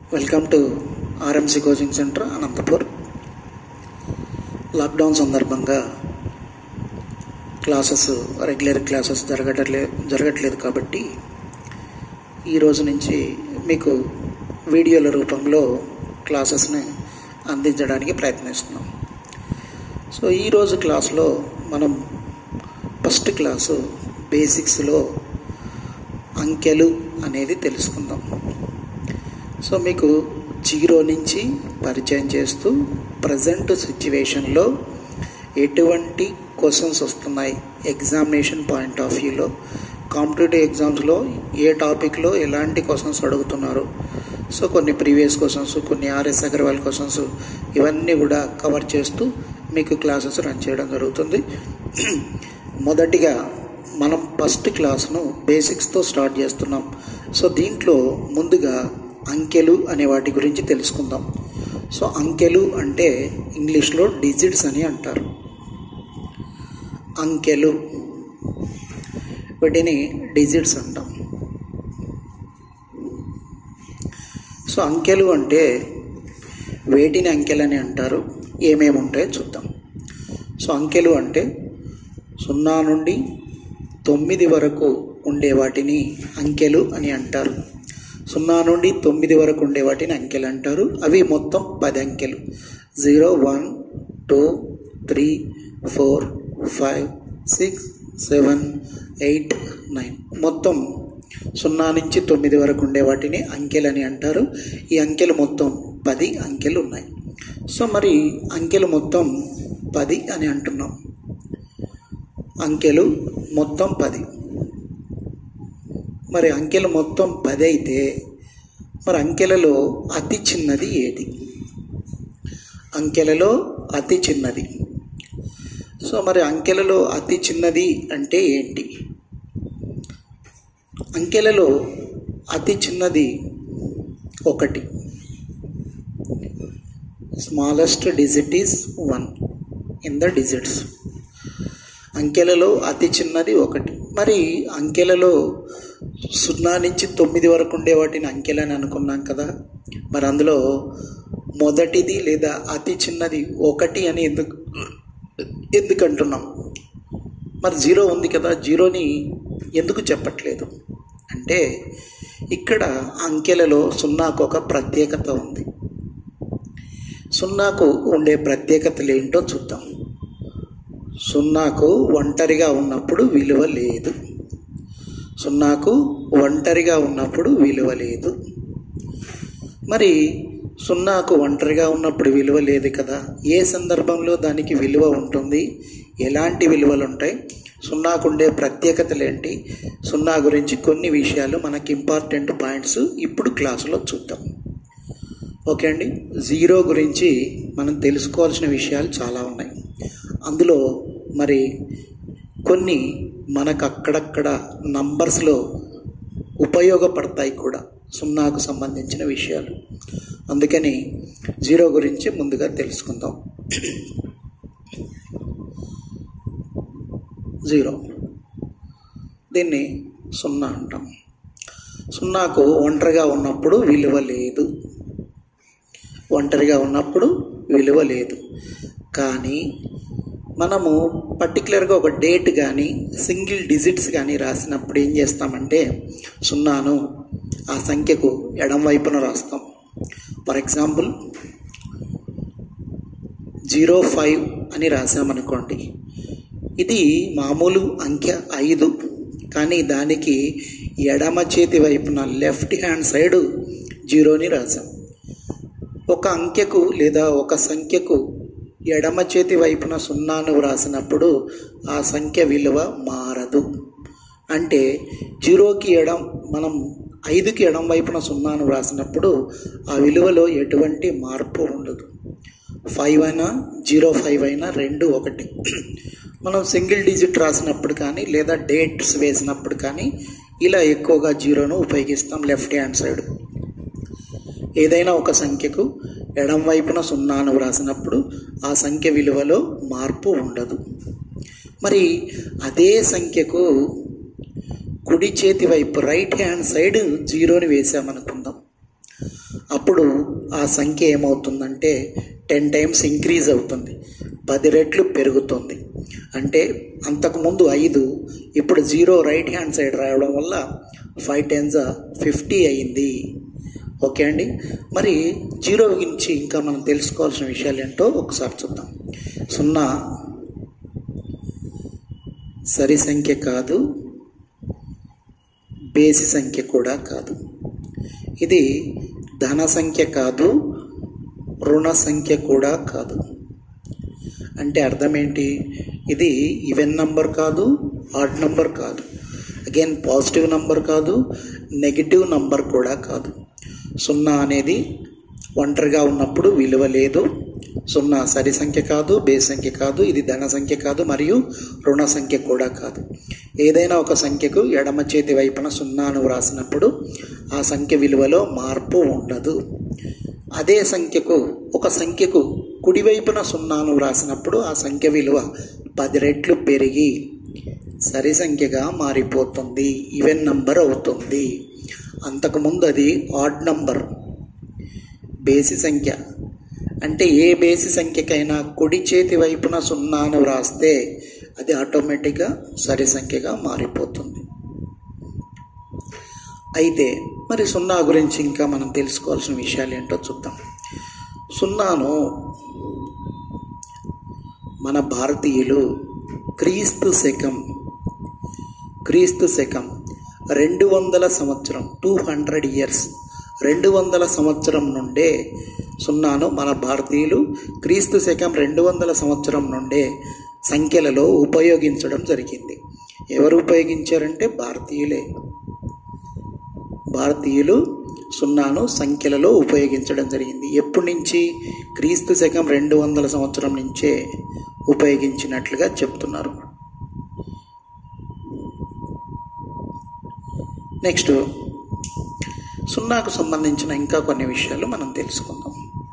welcome to RMC coaching centre Anantapur lockdown సందర్భంగా classes regular classes జరగట్లే జరగట్లేదు కాబట్టి ఈ రోజు నుంచి మీకు వీడియోల రూపంలో క్లాసెస్ని అందించడానికి ప్రయత్నిస్తున్నాం సో ఈరోజు క్లాస్లో మనం ఫస్ట్ క్లాసు బేసిక్స్లో అంకెలు అనేది తెలుసుకుందాం సో మీకు జీరో నుంచి పరిచయం చేస్తూ ప్రజెంట్ సిచ్యువేషన్లో ఎటువంటి క్వశ్చన్స్ వస్తున్నాయి ఎగ్జామినేషన్ పాయింట్ ఆఫ్ వ్యూలో కాంపిటేటివ్ ఎగ్జామ్స్లో ఏ టాపిక్లో ఎలాంటి క్వశ్చన్స్ అడుగుతున్నారు సో కొన్ని ప్రీవియస్ క్వశ్చన్స్ కొన్ని ఆర్ఎస్ అగర్వాల్ క్వశ్చన్స్ ఇవన్నీ కూడా కవర్ చేస్తూ మీకు క్లాసెస్ రన్ చేయడం జరుగుతుంది మొదటిగా మనం ఫస్ట్ క్లాస్ను బేసిక్స్తో స్టార్ట్ చేస్తున్నాం సో దీంట్లో ముందుగా అంకెలు అనే వాటి గురించి తెలుసుకుందాం సో అంకెలు అంటే ఇంగ్లీష్లో డిజిట్స్ అని అంటారు అంకెలు వీటిని డిజిట్స్ అంటాం సో అంకెలు అంటే వేటిని అంకెలని అంటారు ఏమేమి ఉంటాయో చూద్దాం సో అంకెలు అంటే సున్నా నుండి తొమ్మిది వరకు ఉండే వాటిని అంకెలు అని అంటారు సున్నా నుండి తొమ్మిది వరకు ఉండే వాటిని అంకెలు అంటారు అవి మొత్తం పది అంకెలు zero one two three four five six seven eight nine మొత్తం సున్నా నుంచి తొమ్మిది వరకు ఉండే వాటిని అంకెలు అని అంటారు ఈ అంకెలు మొత్తం పది అంకెలు ఉన్నాయి సో మరి అంకెలు మొత్తం పది అని అంటున్నాం అంకెలు మొత్తం పది మరి అంకెలు మొత్తం పది అయితే మరి అంకెలలో అతి చిన్నది ఏది అంకెలలో అతి చిన్నది సో మరి అంకెలలో అతి చిన్నది అంటే ఏంటి అంకెలలో అతి చిన్నది ఒకటి smallest digit is one in the digits అంకెలలో అతి చిన్నది ఒకటి మరి అంకెలలో సున్నా నుంచి తొమ్మిది వరకు ఉండే వాటిని అంకెలని అనుకున్నాం కదా మరి అందులో మొదటిది లేదా అతి చిన్నది ఒకటి అని ఎందుకు ఎందుకు అంటున్నాం మరి జీరో ఉంది కదా జీరోని ఎందుకు చెప్పట్లేదు అంటే ఇక్కడ అంకెలలో సున్నాకు ఒక ప్రత్యేకత ఉంది సున్నాకు ఉండే ప్రత్యేకతలు ఏంటో చూద్దాం సున్నాకు ఒంటరిగా ఉన్నప్పుడు విలువ లేదు సున్నాకు ఒంటరిగా ఉన్నప్పుడు విలువ లేదు మరి సున్నాకు ఒంటరిగా ఉన్నప్పుడు విలువ లేదు కదా ఏ సందర్భంలో దానికి విలువ ఉంటుంది ఎలాంటి విలువలు ఉంటాయి సున్నాకు ఉండే ప్రత్యేకతలు ఏంటి సున్నా గురించి కొన్ని విషయాలు మనకి ఇంపార్టెంట్ పాయింట్స్ ఇప్పుడు క్లాసులో చూద్దాం ఓకే అండి జీరో గురించి మనం తెలుసుకోవాల్సిన విషయాలు చాలా ఉన్నాయి అందులో మరి కొన్ని మనకు అక్కడక్కడ నంబర్స్లో ఉపయోగపడతాయి కూడా సున్నాకు సంబంధించిన విషయాలు అందుకని జీరో గురించి ముందుగా తెలుసుకుందాం జీరో దీన్ని సున్నా అంటాం సున్నాకు ఒంటరిగా ఉన్నప్పుడు విలువ లేదు ఒంటరిగా ఉన్నప్పుడు విలువ లేదు కానీ మనము పర్టికులర్గా ఒక డేట్ కానీ సింగిల్ డిజిట్స్ కానీ రాసినప్పుడు ఏం చేస్తామంటే సున్నాను ఆ సంఖ్యకు ఎడం వైపున రాస్తాం ఫర్ ఎగ్జాంపుల్ జీరో ఫైవ్ అని రాసామనుకోండి ఇది మామూలు అంకె ఐదు కానీ దానికి ఎడమ చేతి వైపున లెఫ్ట్ హ్యాండ్ సైడ్ జీరోని రాసాం ఒక అంకెకు లేదా ఒక సంఖ్యకు ఎడమ చేతి వైపున సున్నాను వ్రాసినప్పుడు ఆ సంఖ్య విలువ మారదు అంటే జీరోకి ఎడం మనం ఐదుకి ఎడం వైపున సున్నాను వ్రాసినప్పుడు ఆ విలువలో ఎటువంటి మార్పు ఉండదు ఫైవ్ అయినా జీరో ఫైవ్ అయినా రెండు ఒకటి మనం సింగిల్ డిజిట్ రాసినప్పుడు కానీ లేదా డేట్స్ వేసినప్పుడు కానీ ఇలా ఎక్కువగా జీరోను ఉపయోగిస్తాం లెఫ్ట్ హ్యాండ్ సైడ్ ఏదైనా ఒక సంఖ్యకు ఎడం వైపున సున్నాను వ్రాసినప్పుడు ఆ సంఖ్య విలువలో మార్పు ఉండదు మరి అదే సంఖ్యకు కుడి చేతి వైపు రైట్ హ్యాండ్ సైడ్ జీరోని వేసామనుకుందాం అప్పుడు ఆ సంఖ్య ఏమవుతుందంటే టెన్ టైమ్స్ ఇంక్రీజ్ అవుతుంది పది రెట్లు పెరుగుతుంది అంటే అంతకుముందు ఐదు ఇప్పుడు జీరో రైట్ హ్యాండ్ సైడ్ రావడం వల్ల ఫైవ్ టెన్స్ ఫిఫ్టీ అయింది ఓకే అండి మరి జీరో గురించి ఇంకా మనం తెలుసుకోవాల్సిన విషయాలు ఏంటో ఒకసారి చూద్దాం సున్నా సరి సంఖ్య కాదు బేసి సంఖ్య కూడా కాదు ఇది ధన సంఖ్య కాదు రుణ సంఖ్య కూడా కాదు అంటే అర్థం ఏంటి ఇది ఈవెన్ నంబర్ కాదు ఆడ్ నంబర్ కాదు అగైన్ పాజిటివ్ నంబర్ కాదు నెగిటివ్ నంబర్ కూడా కాదు సున్నా అనేది ఒంటరిగా ఉన్నప్పుడు విలువ లేదు సున్నా సరి సంఖ్య కాదు బేస్ సంఖ్య కాదు ఇది ధన సంఖ్య కాదు మరియు రుణ సంఖ్య కూడా కాదు ఏదైనా ఒక సంఖ్యకు ఎడమ చేతి వైపున సున్నాను వ్రాసినప్పుడు ఆ సంఖ్య విలువలో మార్పు ఉండదు అదే సంఖ్యకు ఒక సంఖ్యకు కుడివైపున సున్నాను వ్రాసినప్పుడు ఆ సంఖ్య విలువ పది రెట్లు పెరిగి సరి సంఖ్యగా మారిపోతుంది ఈవెన్ నంబర్ అవుతుంది అంతకుముందు అది ఆడ్ నంబర్ బేసి సంఖ్య అంటే ఏ బేసి సంఖ్యకైనా కుడి చేతి వైపున సున్నాను వ్రాస్తే అది ఆటోమేటిక్గా సరి సంఖ్యగా మారిపోతుంది అయితే మరి సున్నా గురించి ఇంకా మనం తెలుసుకోవాల్సిన విషయాలు ఏంటో చూద్దాం సున్నాను మన భారతీయులు క్రీస్తు శకం క్రీస్తు శకం రెండు వందల సంవత్సరం టూ హండ్రెడ్ ఇయర్స్ రెండు వందల సంవత్సరం నుండే సున్నాను మన భారతీయులు క్రీస్తు శకం రెండు వందల సంవత్సరం నుండే సంఖ్యలలో ఉపయోగించడం జరిగింది ఎవరు ఉపయోగించారంటే భారతీయులే భారతీయులు సున్నాను సంఖ్యలలో ఉపయోగించడం జరిగింది ఎప్పటి నుంచి క్రీస్తు శకం రెండు వందల సంవత్సరం నుంచే ఉపయోగించినట్లుగా చెప్తున్నారు నెక్స్ట్ సున్నాకు సంబంధించిన ఇంకా కొన్ని విషయాలు మనం తెలుసుకుందాం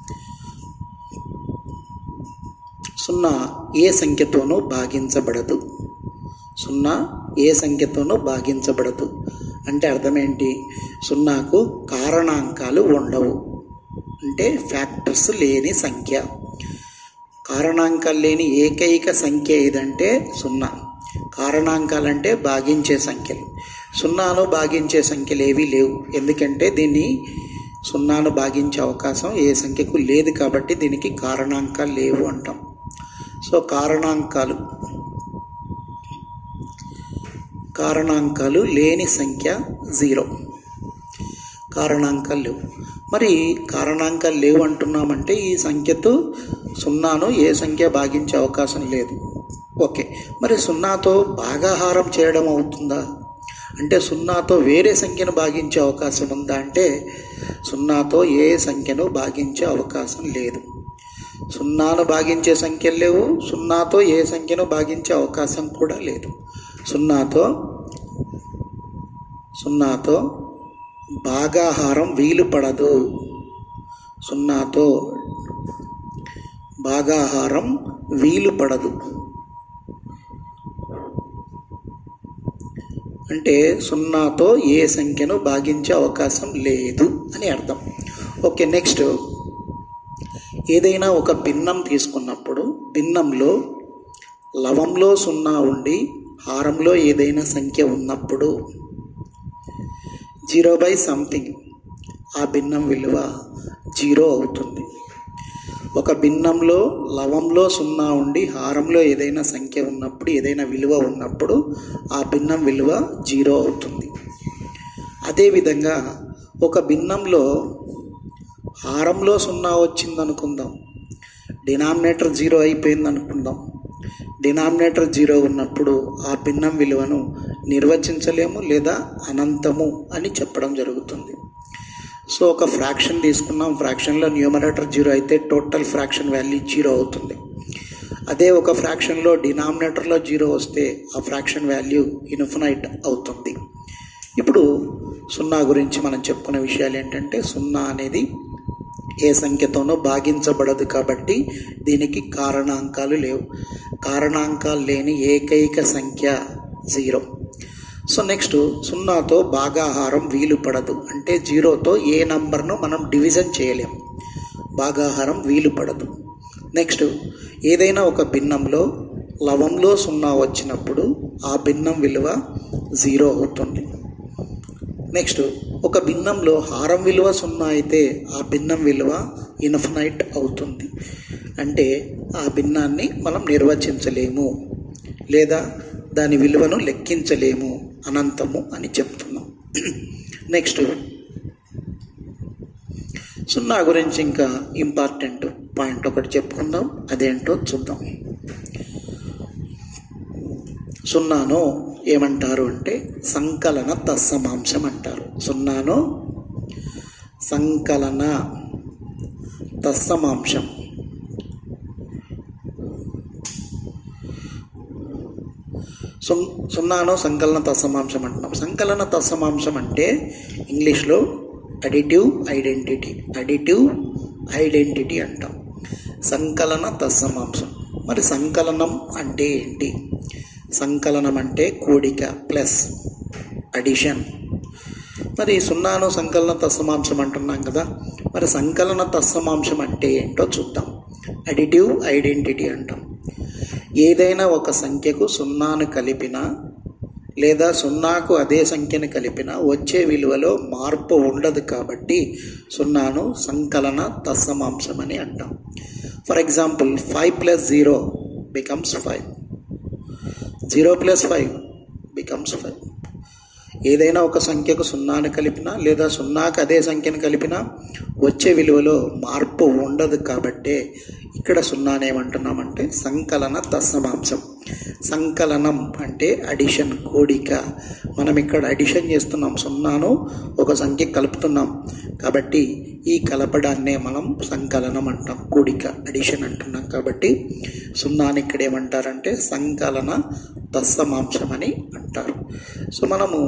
సున్నా ఏ సంఖ్యతోనూ భాగించబడదు సున్నా ఏ సంఖ్యతోనూ భాగించబడదు అంటే అర్థం ఏంటి సున్నాకు కారణాంకాలు ఉండవు అంటే ఫ్యాక్టర్స్ లేని సంఖ్య కారణాంకాలు లేని ఏకైక సంఖ్య ఏదంటే సున్నా కారణాంకాలంటే భాగించే సంఖ్యలు సున్నాను భాగించే సంఖ్యలు ఏవీ లేవు ఎందుకంటే దీన్ని సున్నాను భాగించే అవకాశం ఏ సంఖ్యకు లేదు కాబట్టి దీనికి కారణాంకాలు లేవు అంటాం సో కారణాంకాలు కారణాంకాలు లేని సంఖ్య జీరో కారణాంకాలు లేవు మరి కారణాంకాలు లేవు అంటున్నామంటే ఈ సంఖ్యతో సున్నాను ఏ సంఖ్య భాగించే అవకాశం లేదు ఓకే మరి సున్నాతో భాగాహారం చేయడం అవుతుందా అంటే సున్నాతో వేరే సంఖ్యను భాగించే అవకాశం ఉందా అంటే సున్నాతో ఏ సంఖ్యను భాగించే అవకాశం లేదు సున్నాను భాగించే సంఖ్యలు లేవు సున్నాతో ఏ సంఖ్యను భాగించే అవకాశం కూడా లేదు సున్నాతో సున్నాతో భాగాహారం వీలు పడదు సున్నాతో భాగాహారం వీలు పడదు అంటే సున్నాతో ఏ సంఖ్యను భాగించే అవకాశం లేదు అని అర్థం ఓకే నెక్స్ట్ ఏదైనా ఒక భిన్నం తీసుకున్నప్పుడు భిన్నంలో లవంలో సున్నా ఉండి హారంలో ఏదైనా సంఖ్య ఉన్నప్పుడు జీరో బై సంథింగ్ ఆ భిన్నం విలువ జీరో అవుతుంది ఒక భిన్నంలో లవంలో సున్నా ఉండి హారంలో ఏదైనా సంఖ్య ఉన్నప్పుడు ఏదైనా విలువ ఉన్నప్పుడు ఆ భిన్నం విలువ జీరో అవుతుంది అదేవిధంగా ఒక భిన్నంలో హారంలో సున్నా వచ్చింది అనుకుందాం డినామినేటర్ జీరో అయిపోయింది అనుకుందాం డినామినేటర్ జీరో ఉన్నప్పుడు ఆ భిన్నం విలువను నిర్వచించలేము లేదా అనంతము అని చెప్పడం జరుగుతుంది సో ఒక ఫ్రాక్షన్ తీసుకున్నాం ఫ్రాక్షన్లో న్యూమరేటర్ జీరో అయితే టోటల్ ఫ్రాక్షన్ వాల్యూ జీరో అవుతుంది అదే ఒక ఫ్రాక్షన్లో డినామినేటర్లో జీరో వస్తే ఆ ఫ్రాక్షన్ వాల్యూ ఇన్ఫినైట్ అవుతుంది ఇప్పుడు సున్నా గురించి మనం చెప్పుకునే విషయాలు ఏంటంటే సున్నా అనేది ఏ సంఖ్యతోనూ భాగించబడదు కాబట్టి దీనికి కారణాంకాలు లేవు కారణాంకాలు లేని ఏకైక సంఖ్య జీరో సో నెక్స్ట్ సున్నాతో భాగాహారం వీలు పడదు అంటే జీరోతో ఏ నంబర్ను మనం డివిజన్ చేయలేం భాగాహారం వీలు పడదు నెక్స్ట్ ఏదైనా ఒక భిన్నంలో లవంలో సున్నా వచ్చినప్పుడు ఆ భిన్నం విలువ జీరో అవుతుంది నెక్స్ట్ ఒక భిన్నంలో హారం విలువ సున్నా అయితే ఆ భిన్నం విలువ ఇన్ఫనైట్ అవుతుంది అంటే ఆ భిన్నాన్ని మనం నిర్వచించలేము లేదా దాని విలువను లెక్కించలేము అనంతము అని చెప్తున్నాం నెక్స్ట్ సున్నా గురించి ఇంకా ఇంపార్టెంట్ పాయింట్ ఒకటి చెప్పుకుందాం అదేంటో చూద్దాం సున్నాను ఏమంటారు అంటే సంకలన తత్సమాంశం అంటారు సున్నాను సంకలన తత్సమాంశం సున్ సున్నాను సంకలన తత్సమాంశం అంటున్నాం సంకలన తత్సమాంశం అంటే ఇంగ్లీష్లో అడిటివ్ ఐడెంటిటీ అడిటివ్ ఐడెంటిటీ అంటాం సంకలన తత్సమాంశం మరి సంకలనం అంటే ఏంటి సంకలనం అంటే కూడిక ప్లస్ అడిషన్ మరి సున్నాను సంకలన తత్సమాంశం అంటున్నాం కదా మరి సంకలన తత్సమాంశం అంటే ఏంటో చూద్దాం అడిటివ్ ఐడెంటిటీ అంటాం ఏదైనా ఒక సంఖ్యకు సున్నాను కలిపిన లేదా సున్నాకు అదే సంఖ్యను కలిపిన వచ్చే విలువలో మార్పు ఉండదు కాబట్టి సున్నాను సంకలన తత్సమాంశం అని అంటాం for example five plus zero becomes five zero plus five becomes five ఏదైనా ఒక సంఖ్యకు సున్నాను కలిపినా లేదా సున్నాకు అదే సంఖ్యను కలిపినా వచ్చే విలువలో మార్పు ఉండదు కాబట్టే ఇక్కడ సున్నాను ఏమంటున్నామంటే సంకలన తత్సమాంశం సంకలనం అంటే అడిషన్ కూడిక మనం ఇక్కడ అడిషన్ చేస్తున్నాం సున్నాను ఒక సంఖ్య కలుపుతున్నాం కాబట్టి ఈ కలపడాన్నే మనం సంకలనం అంటాం కూడిక అడిషన్ అంటున్నాం కాబట్టి సున్నాని ఇక్కడ ఏమంటారంటే సంకలన తత్సమాంశం అని అంటారు సో మనము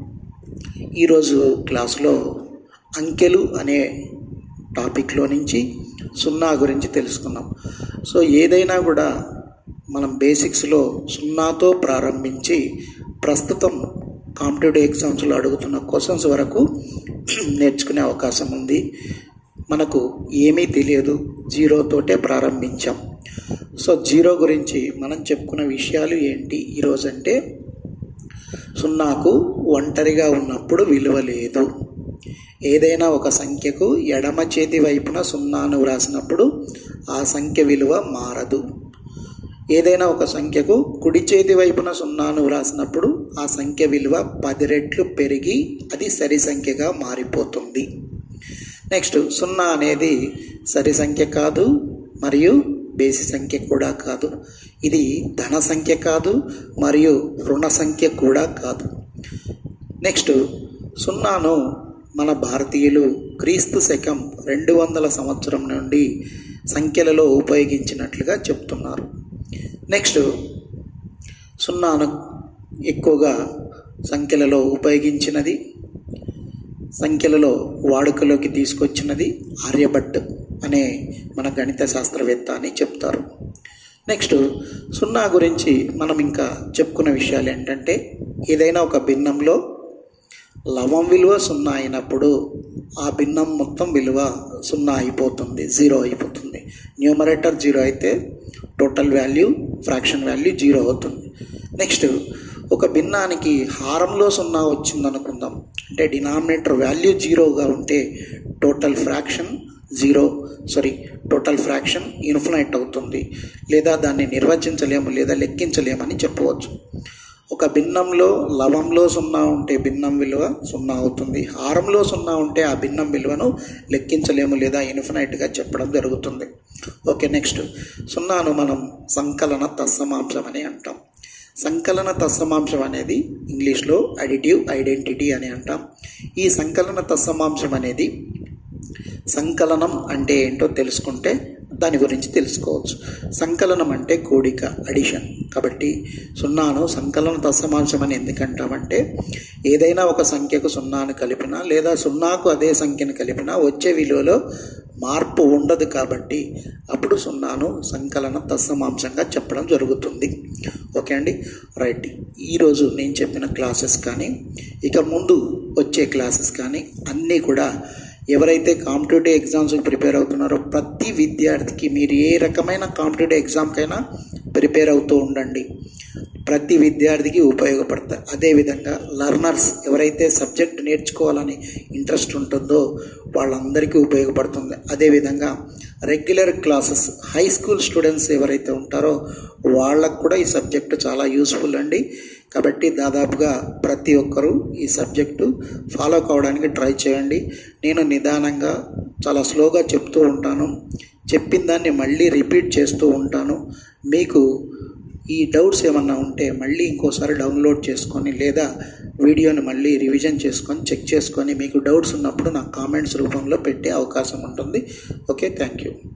ఈరోజు క్లాసులో అంకెలు అనే టాపిక్లో నుంచి సున్నా గురించి తెలుసుకున్నాం సో ఏదైనా కూడా మనం బేసిక్స్లో సున్నాతో ప్రారంభించి ప్రస్తుతం కాంపిటేటివ్ ఎగ్జామ్స్లో అడుగుతున్న క్వశ్చన్స్ వరకు నేర్చుకునే అవకాశం ఉంది మనకు ఏమీ తెలియదు జీరోతోటే ప్రారంభించాం సో జీరో గురించి మనం చెప్పుకున్న విషయాలు ఏంటి ఈరోజు అంటే సున్నాకు ఒంటరిగా ఉన్నప్పుడు విలువ లేదు ఏదైనా ఒక సంఖ్యకు ఎడమ చేతి వైపున సున్నాను వ్రాసినప్పుడు ఆ సంఖ్య విలువ మారదు ఏదైనా ఒక సంఖ్యకు కుడి చేతి వైపున సున్నాను వ్రాసినప్పుడు ఆ సంఖ్య విలువ పది రెట్లు పెరిగి అది సరి సంఖ్యగా మారిపోతుంది నెక్స్ట్ సున్నా అనేది సరి సంఖ్య కాదు మరియు బేసి సంఖ్య కూడా కాదు ఇది ధన సంఖ్య కాదు మరియు రుణ సంఖ్య కూడా కాదు నెక్స్ట్ సున్నాను మన భారతీయులు క్రీస్తు శకం రెండు వందల సంవత్సరం నుండి సంఖ్యలలో ఉపయోగించినట్లుగా చెప్తున్నారు నెక్స్ట్ సున్నాను ఎక్కువగా సంఖ్యలలో ఉపయోగించినది సంఖ్యలలో వాడుకలోకి తీసుకొచ్చినది ఆర్యభట్ అనే మన గణిత శాస్త్రవేత్త అని చెప్తారు నెక్స్ట్ సున్నా గురించి మనం ఇంకా చెప్పుకున్న విషయాలు ఏంటంటే ఏదైనా ఒక భిన్నంలో లవం విలువ సున్నా అయినప్పుడు ఆ భిన్నం మొత్తం విలువ సున్నా అయిపోతుంది జీరో అయిపోతుంది న్యూమరేటర్ జీరో అయితే total value fraction value zero అవుతుంది నెక్స్ట్ ఒక భిన్నానికి హారంలో సున్నా వచ్చింది అనుకుందాం అంటే డినామినేటర్ వాల్యూ జీరోగా ఉంటే total fraction zero sorry total fraction infinite అవుతుంది లేదా దాన్ని నిర్వచించలేము లేదా లెక్కించలేమని చెప్పవచ్చు ఒక భిన్నంలో లవంలో సున్నా ఉంటే భిన్నం విలువ సున్నా అవుతుంది హారంలో సున్నా ఉంటే ఆ భిన్నం విలువను లెక్కించలేము లేదా ఇన్ఫినైట్గా చెప్పడం జరుగుతుంది ఓకే నెక్స్ట్ సున్నాను మనం సంకలన తత్సమాంశం అని అంటాం సంకలన తత్సమాంశం అనేది ఇంగ్లీష్లో అడిటివ్ ఐడెంటిటీ అని అంటాం ఈ సంకలన తత్సమాంశం అనేది సంకలనం అంటే ఏంటో తెలుసుకుంటే దాని గురించి తెలుసుకోవచ్చు సంకలనం అంటే కూడిక అడిషన్ కాబట్టి సున్నాను సంకలన తత్సమాంశం అని ఎందుకంటామంటే ఏదైనా ఒక సంఖ్యకు సున్నాను కలిపినా లేదా సున్నాకు అదే సంఖ్యను కలిపినా వచ్చే విలువలో మార్పు ఉండదు కాబట్టి అప్పుడు సున్నాను సంకలన తత్సమాంశంగా చెప్పడం జరుగుతుంది ఓకే అండి రైట్ ఈరోజు నేను చెప్పిన క్లాసెస్ కానీ ఇక ముందు వచ్చే క్లాసెస్ కానీ అన్నీ కూడా ఎవరైతే కాంపిటేటివ్ ఎగ్జామ్స్కి ప్రిపేర్ అవుతున్నారో ప్రతి విద్యార్థికి మీరు ఏ రకమైన కాంపిటేటివ్ ఎగ్జామ్కైనా ప్రిపేర్ అవుతూ ఉండండి ప్రతి విద్యార్థికి ఉపయోగపడతాయి అదేవిధంగా లర్నర్స్ ఎవరైతే సబ్జెక్ట్ నేర్చుకోవాలని ఇంట్రెస్ట్ ఉంటుందో వాళ్ళందరికీ ఉపయోగపడుతుంది అదేవిధంగా regular classes high school students ఎవరైతే ఉంటారో వాళ్ళకు కూడా ఈ సబ్జెక్టు చాలా యూస్ఫుల్ అండి కాబట్టి దాదాపుగా ప్రతి ఒక్కరూ ఈ సబ్జెక్టు ఫాలో కావడానికి ట్రై చేయండి నేను నిదానంగా చాలా స్లోగా చెప్తూ ఉంటాను చెప్పిన దాన్ని మళ్ళీ రిపీట్ చేస్తూ ఉంటాను మీకు ఈ డౌట్స్ ఏమన్నా ఉంటే మళ్ళీ ఇంకోసారి డౌన్లోడ్ చేసుకొని లేదా వీడియోని మళ్ళీ రివిజన్ చేసుకొని చెక్ చేసుకొని మీకు డౌట్స్ ఉన్నప్పుడు నాకు కామెంట్స్ రూపంలో పెట్టే అవకాశం ఉంటుంది ఓకే థ్యాంక్ యూ